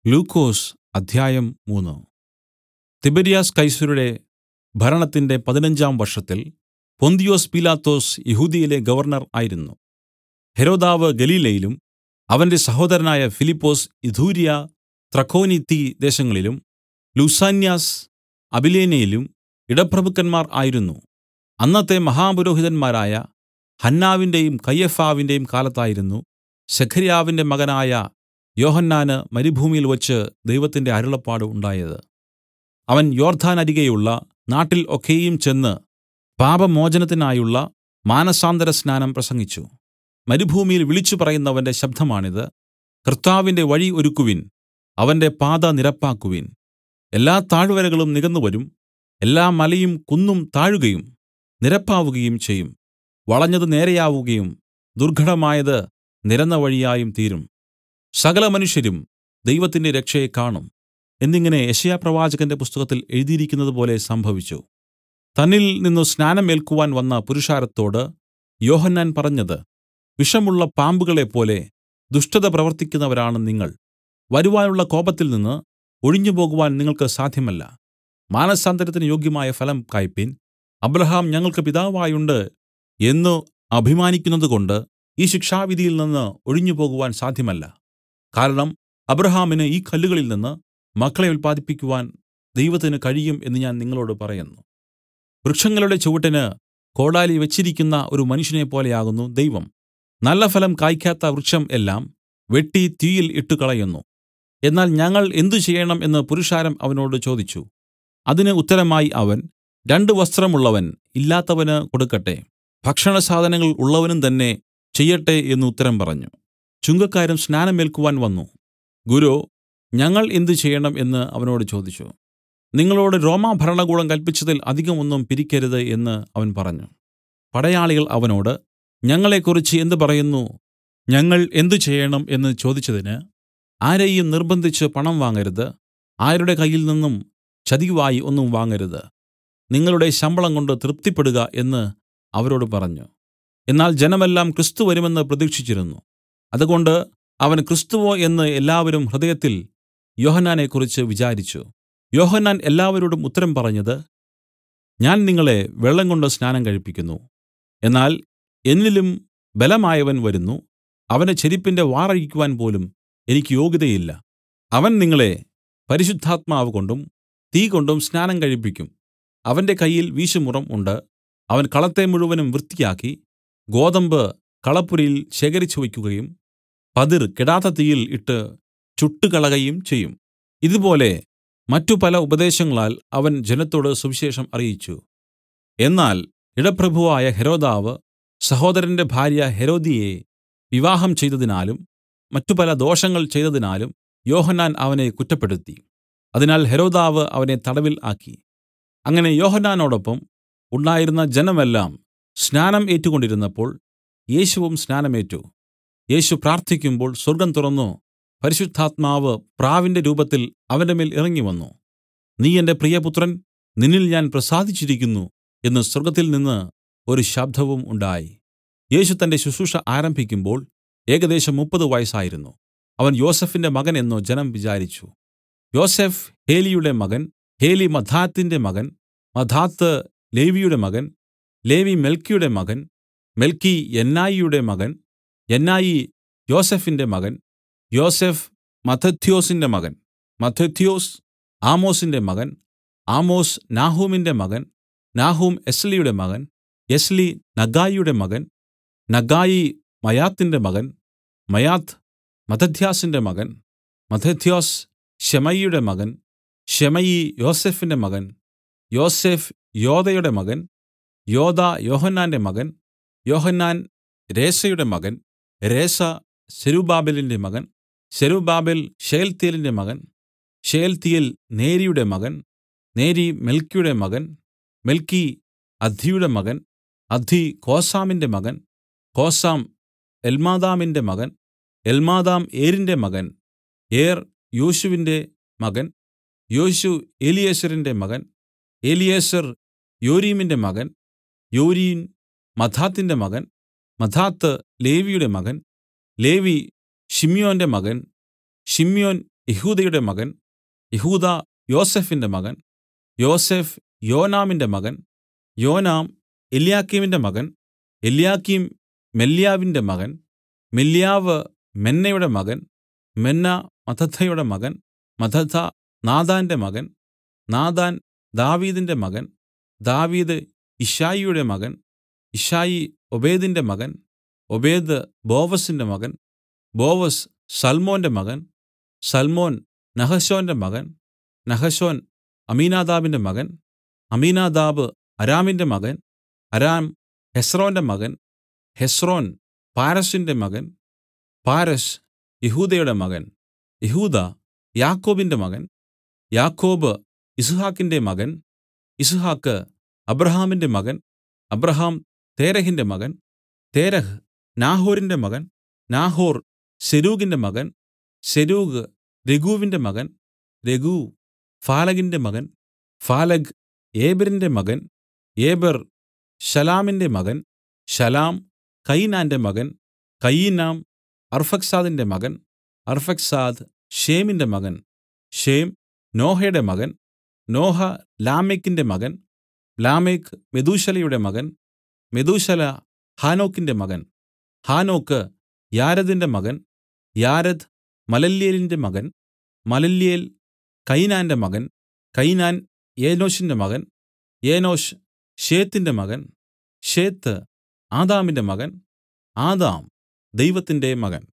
ലൂക്കോസ് അദ്ധ്യായം മൂന്ന് തിബര്യാസ് കൈസരുടെ ഭരണത്തിന്റെ പതിനഞ്ചാം വർഷത്തിൽ പൊന്തിയൊസ് പീലാത്തോസ് യെഹൂദ്യയിലെ ഗവർണ്ണർ ആയിരുന്നു ഹെരോദാവ് ഗലീലയിലും അവന്റെ സഹോദരനായ ഫിലിപ്പൊസ് ഇഥൂര്യ ത്രഖോനിത്തി ദേശങ്ങളിലും ലുസാന്യാസ് അബിലേനയിലും ഇടപ്രഭുക്കന്മാർ ആയിരുന്നു അന്നത്തെ മഹാപുരോഹിതന്മാരായ ഹന്നാവിന്റെയും കയ്യഫാവിന്റെയും കാലത്തായിരുന്നു സെഖര്യാവിന്റെ മകനായ യോഹന്നാന് മരുഭൂമിയിൽവച്ച് ദൈവത്തിന്റെ അരുളപ്പാട് ഉണ്ടായത് അവൻ യോർദ്ദാനരികെയുള്ള നാട്ടിൽ ഒക്കെയും ചെന്ന് പാപമോചനത്തിനായുള്ള മാനസാന്തരസ്നാനം പ്രസംഗിച്ചു മരുഭൂമിയിൽ വിളിച്ചുപറയുന്നവന്റെ ശബ്ദമാണിത് കർത്താവിന്റെ വഴി ഒരുക്കുവിൻ അവന്റെ പാത നിരപ്പാക്കുവിൻ എല്ലാ താഴ്വരകളും നികന്നുവരും എല്ലാ മലയും കുന്നും താഴുകയും നിരപ്പാവുകയും ചെയ്യും വളഞ്ഞത് നേരെയാവുകയും ദുർഘടമായത് നിരന്ന വഴിയായും തീരും സകലമനുഷ്യരും ദൈവത്തിന്റെ രക്ഷയെ കാണും എന്നിങ്ങനെ യെശയ്യാപ്രവാചകന്റെ പുസ്തകത്തിൽ എഴുതിയിരിക്കുന്നതുപോലെ സംഭവിച്ചു തന്നിൽ നിന്നു സ്നാനം ഏൽക്കുവാൻ വന്ന പുരുഷാരത്തോട് യോഹന്നാൻ പറഞ്ഞത് വിഷമുള്ള പാമ്പുകളെപ്പോലെ ദുഷ്ടത പ്രവർത്തിക്കുന്നവരാണ് നിങ്ങൾ വരുവാനുള്ള കോപത്തിൽനിന്ന് ഒഴിഞ്ഞുപോകുവാൻ നിങ്ങൾക്ക് സാധ്യമല്ല മാനസാന്തരത്തിന് യോഗ്യമായ ഫലം കായ്പിൻ അബ്രാഹാം ഞങ്ങൾക്ക് പിതാവായുണ്ട് എന്നു അഭിമാനിക്കുന്നതുകൊണ്ട് ഈ ശിക്ഷാവിധിയിൽ നിന്ന് ഒഴിഞ്ഞുപോകുവാൻ സാധ്യമല്ല കാരണം അബ്രാഹാമിന് ഈ കല്ലുകളിൽ നിന്ന് മക്കളെ ഉല്പാദിപ്പിക്കുവാൻ ദൈവത്തിന് കഴിയും എന്ന് ഞാൻ നിങ്ങളോടു പറയുന്നു വൃക്ഷങ്ങളുടെ ചുവട്ടിന് കോടാലി വെച്ചിരിക്കുന്ന ഒരു മനുഷ്യനെപ്പോലെയാകുന്നു ദൈവം നല്ല ഫലം കായ്ക്കാത്ത വൃക്ഷം എല്ലാം വെട്ടി തീയിൽ ഇട്ടുകളയുന്നു എന്നാൽ ഞങ്ങൾ എന്ത് ചെയ്യേണം എന്ന് പുരുഷാരം അവനോട് ചോദിച്ചു അതിന് ഉത്തരമായി അവൻ രണ്ട് വസ്ത്രമുള്ളവൻ ഇല്ലാത്തവന് കൊടുക്കട്ടെ ഭക്ഷണസാധനങ്ങൾ ഉള്ളവനും തന്നെ ചെയ്യട്ടെ എന്ന് ഉത്തരം പറഞ്ഞു ചുങ്കക്കാരും സ്നാനമേൽക്കുവാൻ വന്നു ഗുരോ ഞങ്ങൾ എന്ത് ചെയ്യണം എന്ന് അവനോട് ചോദിച്ചു നിങ്ങളോട് റോമാ ഭരണകൂടം കല്പിച്ചതിൽ അധികം ഒന്നും പിരിക്കരുത് എന്ന് അവൻ പറഞ്ഞു പടയാളികൾ അവനോട് ഞങ്ങളെക്കുറിച്ച് എന്ത് പറയുന്നു ഞങ്ങൾ എന്ത് ചെയ്യണം എന്ന് ചോദിച്ചതിന് ആരെയും നിർബന്ധിച്ച് പണം വാങ്ങരുത് ആരുടെ കയ്യിൽ നിന്നും ചതിവായി ഒന്നും വാങ്ങരുത് നിങ്ങളുടെ ശമ്പളം കൊണ്ട് തൃപ്തിപ്പെടുക എന്ന് അവരോട് പറഞ്ഞു എന്നാൽ ജനമെല്ലാം ക്രിസ്തു വരുമെന്ന് പ്രതീക്ഷിച്ചിരുന്നു അതുകൊണ്ട് അവൻ ക്രിസ്തുവോ എന്ന് എല്ലാവരും ഹൃദയത്തിൽ യോഹന്നാനെക്കുറിച്ച് വിചാരിച്ചു യോഹന്നാൻ എല്ലാവരോടും ഉത്തരം പറഞ്ഞത് ഞാൻ നിങ്ങളെ വെള്ളംകൊണ്ട് സ്നാനം കഴിപ്പിക്കുന്നു എന്നാൽ എന്നിലും ബലമായവൻ വരുന്നു അവന്റെ ചെരിപ്പിന്റെ വാറഴിക്കുവാൻ പോലും എനിക്ക് യോഗ്യതയില്ല അവൻ നിങ്ങളെ പരിശുദ്ധാത്മാവ് കൊണ്ടും തീ കൊണ്ടും സ്നാനം കഴിപ്പിക്കും അവന്റെ കയ്യിൽ വീശുമുറം ഉണ്ട് അവൻ കളത്തെ മുഴുവനും വൃത്തിയാക്കി ഗോതമ്പ് കളപ്പുരയിൽ ശേഖരിച്ചു വയ്ക്കുകയും പതിർ കെടാത്ത തീയിൽ ഇട്ട് ചുട്ടുകളകയും ചെയ്യും ഇതുപോലെ മറ്റു പല ഉപദേശങ്ങളാൽ അവൻ ജനത്തോട് സുവിശേഷം അറിയിച്ചു എന്നാൽ ഇടപ്രഭുവായ ഹെരോദാവ് സഹോദരന്റെ ഭാര്യ ഹെരോദിയെ വിവാഹം ചെയ്തതിനാലും മറ്റു പല ദോഷങ്ങൾ ചെയ്തതിനാലും യോഹന്നാൻ അവനെ കുറ്റപ്പെടുത്തി അതിനാൽ ഹെരോദാവ് അവനെ തടവിൽ ആക്കി അങ്ങനെ യോഹന്നാനോടൊപ്പം ഉണ്ടായിരുന്ന ജനമെല്ലാം സ്നാനം ഏറ്റുകൊണ്ടിരുന്നപ്പോൾ യേശുവും സ്നാനമേറ്റു യേശു പ്രാർത്ഥിക്കുമ്പോൾ സ്വർഗ്ഗം തുറന്നു പരിശുദ്ധാത്മാവ് പ്രാവിന്റെ രൂപത്തിൽ അവന്റെ മേൽ ഇറങ്ങിവന്നു നീ എന്റെ പ്രിയപുത്രൻ നിന്നിൽ ഞാൻ പ്രസാദിച്ചിരിക്കുന്നു എന്ന് സ്വർഗ്ഗത്തിൽ നിന്ന് ഒരു ശബ്ദവും ഉണ്ടായി യേശു തന്റെ ശുശ്രൂഷ ആരംഭിക്കുമ്പോൾ ഏകദേശം മുപ്പത് വയസ്സായിരുന്നു അവൻ യോസഫിന്റെ മകൻ എന്നു ജനം വിചാരിച്ചു യോസഫ് ഹേലിയുടെ മകൻ ഹേലി മഥാത്തിന്റെ മകൻ മഥാത്ത് ലേവിയുടെ മകൻ ലേവി മെൽക്കിയുടെ മകൻ മെൽക്കി യന്നായിയുടെ മകൻ യന്നായി യോസഫിന്റെ മകൻ യോസഫ് മത്തഥ്യൊസിന്റെ മകൻ മത്തഥ്യൊസ് ആമോസിന്റെ മകൻ ആമോസ് നാഹൂമിന്റെ മകൻ നാഹൂം എസ്ലിയുടെ മകൻ എസ്ലി നഗായിയുടെ മകൻ നഗായി മയാത്തിന്റെ മകൻ മയാത്ത് മത്തഥ്യാസിന്റെ മകൻ മത്തഥ്യൊസ് ശെമയിയുടെ മകൻ ശെമയി യോസഫിന്റെ മകൻ യോസഫ് യോദയുടെ മകൻ യോദ യോഹന്നാന്റെ മകൻ യോഹന്നാൻ രേസയുടെ മകൻ രേസ സെരുബാബേലിന്റെ മകൻ സെരുബാബേൽ ശെയൽതീയേലിന്റെ മകൻ ശെയൽതീയേൽ നേരിയുടെ മകൻ നേരി മെൽക്കിയുടെ മകൻ മെൽക്കി അദ്ദിയുടെ മകൻ അദ്ദി കോസാമിന്റെ മകൻ കോസാം എൽമാദാമിന്റെ മകൻ എൽമാദാം ഏരിന്റെ മകൻ ഏർ യോശുവിന്റെ മകൻ യോശു എലിയേസരിന്റെ മകൻ എലിയേസർ യോരീമിന്റെ മകൻ യോരീം മഥാത്തിന്റെ മകൻ മഥാത്ത് ലേവിയുടെ മകൻ ലേവി ശിമ്യോന്റെ മകൻ ശിമ്യോൻ യെഹൂദയുടെ മകൻ യെഹൂദാ യോസഫിന്റെ മകൻ യോസഫ് യോനാമിന്റെ മകൻ യോനാം എല്യാക്കീമിന്റെ മകൻ എല്യാക്കീം മെല്യാവിന്റെ മകൻ മെല്യാവ് മെന്നയുടെ മകൻ മെന്ന മത്തഥയുടെ മകൻ മത്തഥ നാഥാന്റെ മകൻ നാഥാൻ ദാവീദിന്റെ മകൻ ദാവീദ് ഇശ്ശായിയുടെ മകൻ ഇശ്ശായി ഒബേദിന്റെ മകൻ ഒബേദ് ബോവസിന്റെ മകൻ ബോവസ് സൽമോന്റെ മകൻ സൽമോൻ നഹശോന്റെ മകൻ നഹശോൻ അമീനാദാബിന്റെ മകൻ അമീനാദാബ് അരാമിന്റെ മകൻ അരാം ഹെസ്രോന്റെ മകൻ ഹെസ്രോൻ പാരസിന്റെ മകൻ പാരസ് യഹൂദയുടെ മകൻ യഹൂദ യാക്കോബിന്റെ മകൻ യാക്കോബ് ഇസ്ഹാക്കിന്റെ മകൻ ഇസ്ഹാക്ക് അബ്രഹാമിന്റെ മകൻ അബ്രഹാം തേരഹിന്റെ മകൻ തേരഹ് നാഹോരിന്റെ മകൻ നാഹോർ സെരൂഗിന്റെ മകൻ സെരൂഗ് രഘുവിന്റെ മകൻ രഘു ഫാലഗിന്റെ മകൻ ഫാലഗ് ഏബെരിന്റെ മകൻ ഏബെർ ശലാമിന്റെ മകൻ ശലാം കയിനാന്റെ മകൻ കയിനാം അർഫക്സാദിന്റെ മകൻ അർഫക്സാദ് ഷേമിന്റെ മകൻ ഷേം നോഹയുടെ മകൻ നോഹ ലാമെക്കിന്റെ മകൻ ലാമെക്ക് മെതൂശലയുടെ മകൻ മെതൂശല ഹാനോക്കിന്റെ മകൻ ഹാനോക്ക് യാരദിന്റെ മകൻ യാരദ് മലല്യേലിന്റെ മകൻ മലല്യേൽ കയിനാന്റെ മകൻ കയിനാൻ ഏനോശിന്റെ മകൻ ഏനോശ് ഷേത്തിന്റെ മകൻ ഷേത്ത് ആദാമിന്റെ മകൻ ആദാം ദൈവത്തിന്റെ മകൻ